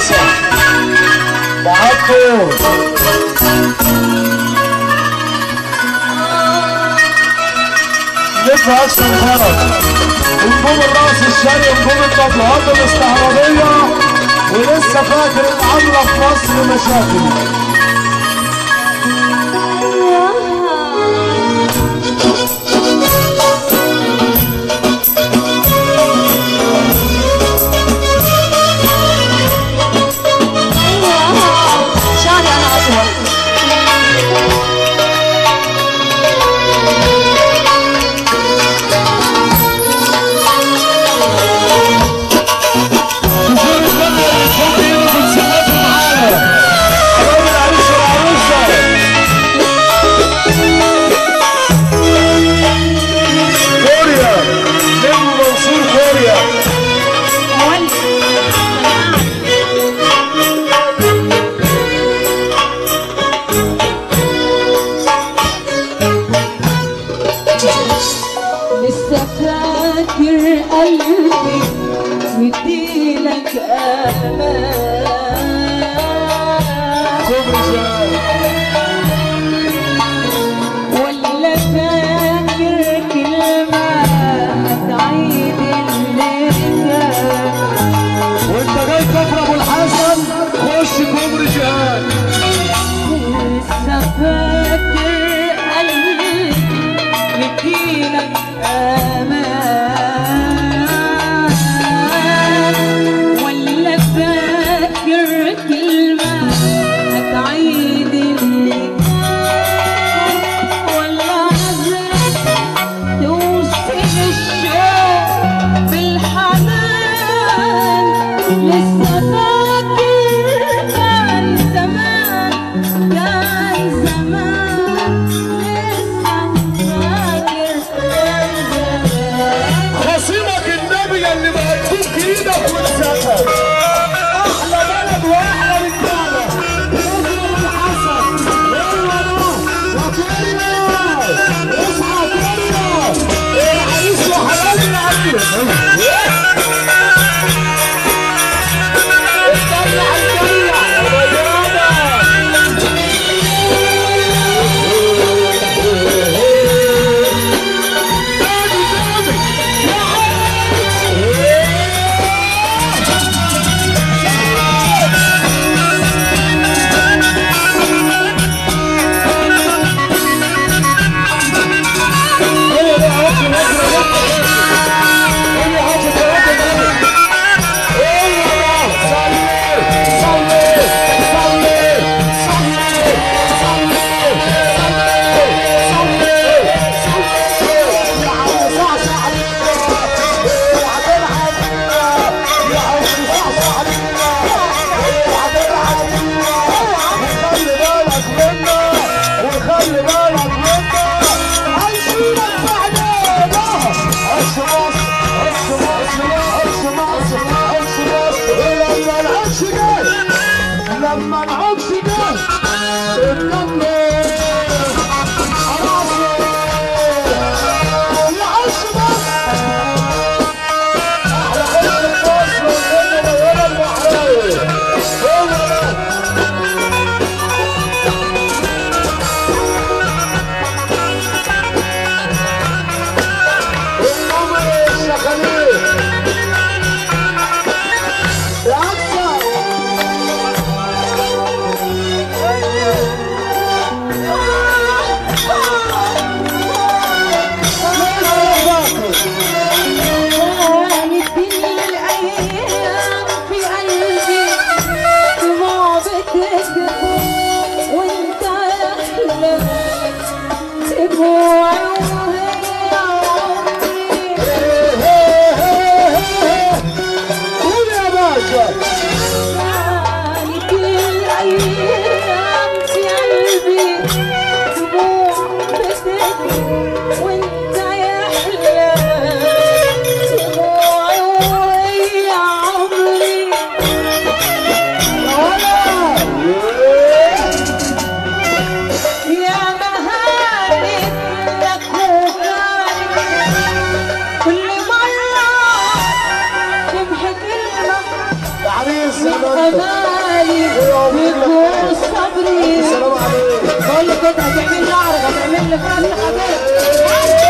العروسة معاكم نبقى عكس الغرض ونجوم الرأس الشرقي ونجوم الطبلات الاستعراضية ولسه فاكر العاملة في مصر مشاكل شعري انا اطول شوفوا الفن الحب هنا بتسقفوا معانا حبايب العريس والعروسة كوريا نجم منصور كوريا لسه فاكر قلبي مديلك امان كوبري شمال ولا فاكر كلمة هتعيد اللي كان وانت جاي كفر ابو الحسن خش كوبري شمال لسه فاكر قلبي مديلك امان ولا فاكر كلمة هتعيد اللي كان ولا نظرة توصل الشوق بالحنان لسه فاكر كان زمان كان زمان لسه فاكر كان زمان خصيمك النبي اللي مقتوب ايدك وتسافر احلى بلد واحلى رجاله نجم ابو الحسن يلا يا كوريا اصحى كوريا العريس وحلال العريس اتطلع الجريح يا بياضة تاني تاني هو ده عاوز نجرة بطة هو عاوز ثلاثة نجرة هو ده صلي صلي صلي صلي صلي صلي صلي يا عم صعصع علينا اوعى تلعب يا عم صعصع علينا اوعى تلعب وخلي بالك منا وخلي بالك منا هنشيلك بعدين عش مصر عش مصر عش مصر عش مصر لما العش جاي لما العش جاي اتنمر راسي يا عش مصر على خش مصر والدنيا منورة البحرية هو ده النمر الشخاليل يا أكثر جمالي بيكون صبري السلام عليكم بقول لك كده هتعمل لي عرض هتعمل لي فرح حبيبي